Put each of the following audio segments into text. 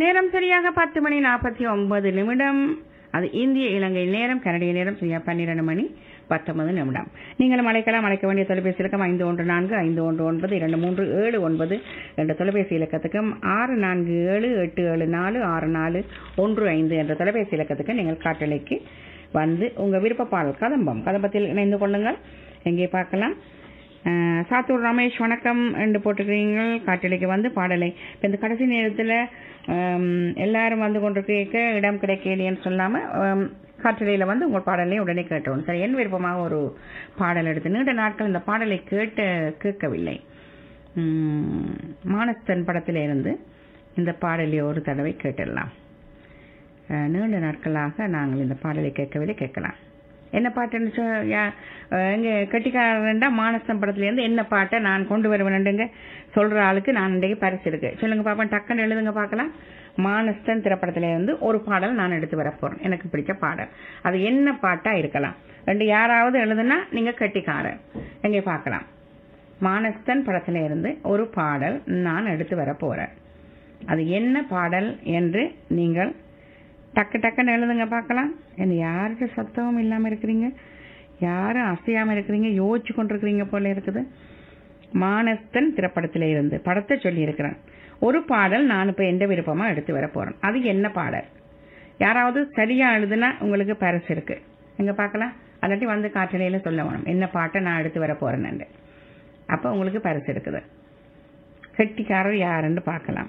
நேரம் சரியாக பத்து மணி நாற்பத்தி ஒன்பது நிமிடம் அது இந்திய இலங்கை நேரம் கனடிய நேரம் சரியா பன்னிரண்டு மணி பத்தொன்பது நிமிடம் நீங்களும் அழைக்கலாம் அழைக்க வேண்டிய தொலைபேசி இலக்கம் ஐந்து ஒன்று நான்கு ஐந்து ஒன்று ஒன்பது இரண்டு மூன்று ஏழு ஒன்பது என்ற தொலைபேசி இலக்கத்துக்கும் ஆறு நான்கு ஏழு எட்டு ஏழு நாலு ஆறு நாலு ஒன்று ஐந்து என்ற தொலைபேசி இலக்கத்துக்கு நீங்கள் காட்டலைக்கு வந்து உங்க விருப்ப பாடல் கதம்பம் கதம்பத்தில் இணைந்து கொள்ளுங்கள் எங்கே பார்க்கலாம் அஹ், சாத்தூர் ரமேஷ் வணக்கம் என்று போட்டுக்கிறீங்க காட்டலைக்கு வந்து பாடலை இப்போ இந்த கடைசி நேரத்தில் எல்லாரும் வந்து கொண்டு கேட்க இடம் கிடைக்கலையேன்னு சொல்லாமல் காற்றலையில் வந்து உங்கள் பாடலை உடனே கேட்டோம் சரி என் விருப்பமாக ஒரு பாடல் எடுத்து நீண்ட நாட்கள் இந்த பாடலை கேட்ட கேட்கவில்லை உம், மானஸ்தன் படத்தில இருந்து இந்த பாடலை ஒரு தடவை கேட்டுடலாம் அஹ், நீண்ட நாட்களாக நாங்கள் இந்த பாடலை கேட்கவில்லை கேட்கலாம் என்ன பாட்டுன்னு சொ யா- அஹ், எங்க கட்டிக்காரன்டா மானஸ்தன் படத்துல இருந்து என்ன பாட்டை நான் கொண்டு வருவேன்னுங்க சொல்ற ஆளுக்கு நான் இன்றைக்கு பரிசு இருக்கு சொல்லுங்க பாப்பா டக்குன்னு எழுதுங்க பார்க்கலாம் மானஸ்தன் திரைப்படத்துல இருந்து ஒரு பாடல் நான் எடுத்து வரப் போறேன் எனக்கு பிடிச்ச பாடல் அது என்ன பாட்டா இருக்கலாம் ரெண்டு யாராவது எழுதுனா நீங்க கட்டிக்காரன் எங்க பார்க்கலாம் மானஸ்தன் படத்துல இருந்து ஒரு பாடல் நான் எடுத்து வர போறேன் அது என்ன பாடல் என்று நீங்கள் டக்கு டக்குன்னு எழுதுங்க பார்க்கலாம் என்ன யாருக்கு சத்தமும் இல்லாம இருக்கிறீங்க யாரும் அசையாம இருக்கிறீங்க யோசிச்சு கொண்டிருக்கிறீங்க போல இருக்குது மானஸ்தன் திரைப்படத்திலே இருந்து படத்தை சொல்லி இருக்கிறேன் ஒரு பாடல் நான் இப்ப எந்த விருப்பமா எடுத்து வர போறேன் அது என்ன பாடல் யாராவது சரியா எழுதுனா உங்களுக்கு பரிசு இருக்கு எங்க பார்க்கலாம் அல்லாட்டி வந்து காற்றலையில சொல்ல வேணும் என்ன பாட்டை நான் எடுத்து வர போறேன்னு அப்ப உங்களுக்கு பரிசு இருக்குது கெட்டிக்காரர் யாருன்னு பார்க்கலாம்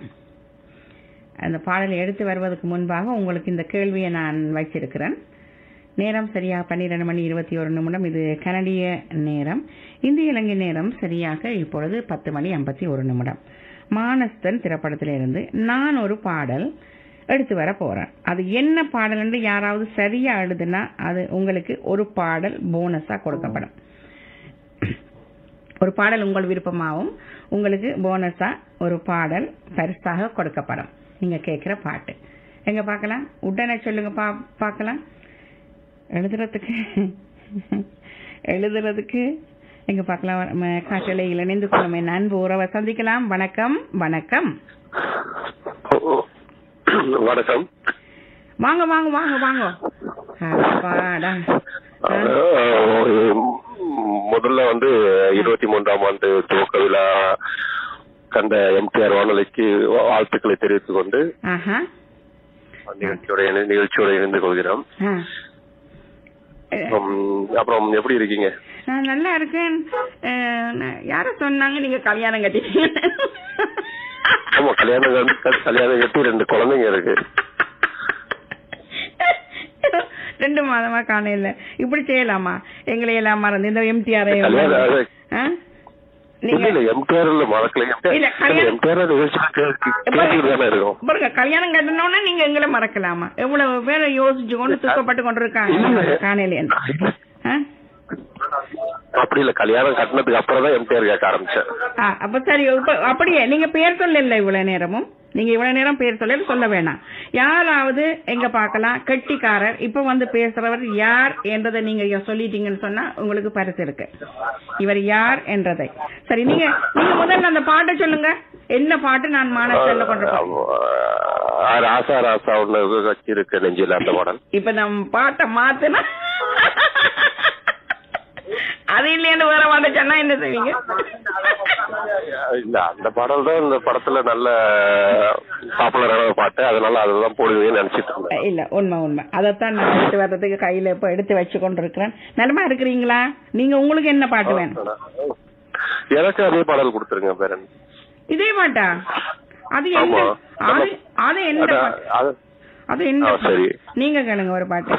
அந்த பாடலை எடுத்து வருவதற்கு முன்பாக உங்களுக்கு இந்த கேள்வியை நான் வச்சிருக்கிறேன் நேரம் சரியா பன்னிரண்டு மணி இருபத்தி ஒரு நிமிடம் இது கனடிய நேரம் இந்திய இலங்கை நேரம் சரியாக இப்பொழுது பத்து மணி ஐம்பத்தி ஒரு நிமிடம் மானஸ்தன் திரைப்படத்திலிருந்து நான் ஒரு பாடல் எடுத்து வர போறேன் அது என்ன பாடல் என்று யாராவது சரியா எழுதுனா அது உங்களுக்கு ஒரு பாடல் போனஸா கொடுக்கப்படும் ஒரு பாடல் உங்கள் விருப்பமாகவும் உங்களுக்கு போனஸா ஒரு பாடல் பரிசாக கொடுக்கப்படும் நீங்க கேட்கிற பாட்டு எங்க பார்க்கலாம் உடனே சொல்லுங்க பா பார்க்கலாம் எழுதுறதுக்கு எழுதுறதுக்கு எங்க பார்க்கலாம் ம- காற்றலையில் இணைந்து கொள்ளும் என் அன்பு உறவை சந்திக்கலாம் வணக்கம் வணக்கம் வணக்கம் வாங்க வாங்க வாங்க வாங்க அப்பாடா. ஆ. அஹ், முதல்ல வந்து இருபத்தி மூன்றாம் ஆண்டு துவக்க விழா கண்ட எம்டிஆர் வானொலிக்கு வாழ்த்துக்களை தெரிவித்துக் கொண்டு ஆஹா நிகழ்ச்சியோட இணை- நிகழ்ச்சியோட இணைந்து கொள்கிறோம் ஆ. அப்புறம் அப்புறம் எப்படி இருக்கீங்க நான் நல்லா இருக்கேன் அஹ், நான் யார சொன்னாங்க நீங்க கல்யாணம் கட்டிட்டீங்க ஆமா கல்யாணம் கண்டு- கல்யாணம் கட்டி ரெண்டு குழந்தைங்க இருக்கு ரெண்டு மாதமா காணையில இப்படி செய்யலாமா எங்களை எல்லாம் மறந்து இந்த எம்டிஆர் கல்யாணம் அது- இல்ல நீங்க இல்ல எம்டிஆர் இல்ல மறக்கல இல்ல, கல்யாணம்- எம்டிஆர் நிகழ்ச்சி கேட்டுக்கிட்டு தானே இருக்கோம் பாருங்க கல்யாணம் கட்டணும்னா நீங்க எங்களை மறக்கலாமா எவ்வளவு பேரை யோசிச்சு கொண்டு துக்கப்பட்டு கொண்டு இருக்காங்க இல்ல. காணையில அப்படி இல்ல கல்யாணம் கட்டினதுக்கு அப்புறம் தான் எம்டிஆர் கேட்க ஆரம்பிச்சேன் அப்ப சரி இப்ப அப்படியே நீங்க பேர் சொல்லல இவ்வளவு நேரமும் நீங்க இவ்வளவு நேரம் பேர் சொல்ல சொல்ல வேணாம் யாராவது எங்க பார்க்கலாம் கெட்டிக்காரர் இப்ப வந்து பேசுறவர் யார் என்றதை நீங்க சொல்லிட்டீங்கன்னு சொன்னா உங்களுக்கு பரிசு இருக்கு இவர் யார் என்றதை சரி நீங்க நீங்க முதல்ல அந்த பாட்டை சொல்லுங்க என்ன பாட்டு நான் மானஸ்தல்ல கொண்டு போறேன். ஆ, ராசா ராசா ஒண்ணு வச்சு இருக்கு நெஞ்சில அந்த மாடல் இப்ப நம்ம பாட்டை மாத்துனா அது இல்லையான்னு வேற பாட்டை சொன்னா என்ன செய்வீங்க இல்ல அந்த பாடல் தான் இந்த படத்துல நல்ல பாப்புலரான ஒரு பாட்டு அதனால அதுதான் போடுவீங்கன்னு நினைச்சிட்டு இருந்தேன் இல்ல உண்மை உண்மை அதைத்தான் நான் எடுத்து வர்றதுக்கு கையில இப்ப எடுத்து வச்சு கொண்டிருக்கிறேன் நலமா இருக்கிறீங்களா நீங்க உங்களுக்கு என்ன பாட்டு வேணும் எனக்கு அதே பாடல் கொடுத்துருங்க பேரன் இதே பாட்டா அது என்ன ஆமா. அது அது என்ன அதான், பாட்டு அது- அது என்ன ஆ, பாட்டு? சரி. நீங்க கேளுங்க ஒரு பாட்டு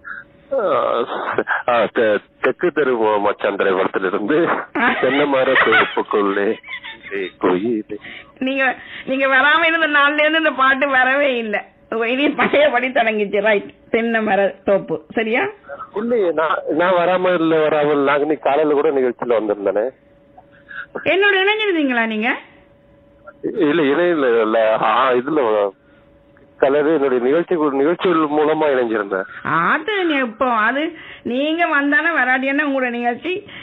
ஆ, தெ- தெற்கு தெரு மச்சான் திரைப்படத்திலிருந்து தென்னை மர தொகுப்புக்குள்ளே கோயிலே நீங்க நீங்க வராம இருந்த நாள்ல இருந்து இந்த பாட்டு வரவே இல்ல இனி பழையபடி தொடங்கிச்சு ரைட் தென்னை மர தோப்பு சரியா இல்லையே நான் நான் வராம இல்ல வராம இல்ல. நாங்க நீ காலையில கூட நிகழ்ச்சியில வந்திருந்தானே என்னோட இணைஞ்சிருந்தீங்களா நீங்க இல்ல இணையில இல்ல ஆ, இதுல கலரு என்னுடைய நிகழ்ச்சி நிகழ்ச்சிகள் மூலமா இணைஞ்சிருந்தேன் அது நீ இப்போ அது நீங்க வந்தானே வராட்டியான உங்களோட நிகழ்ச்சி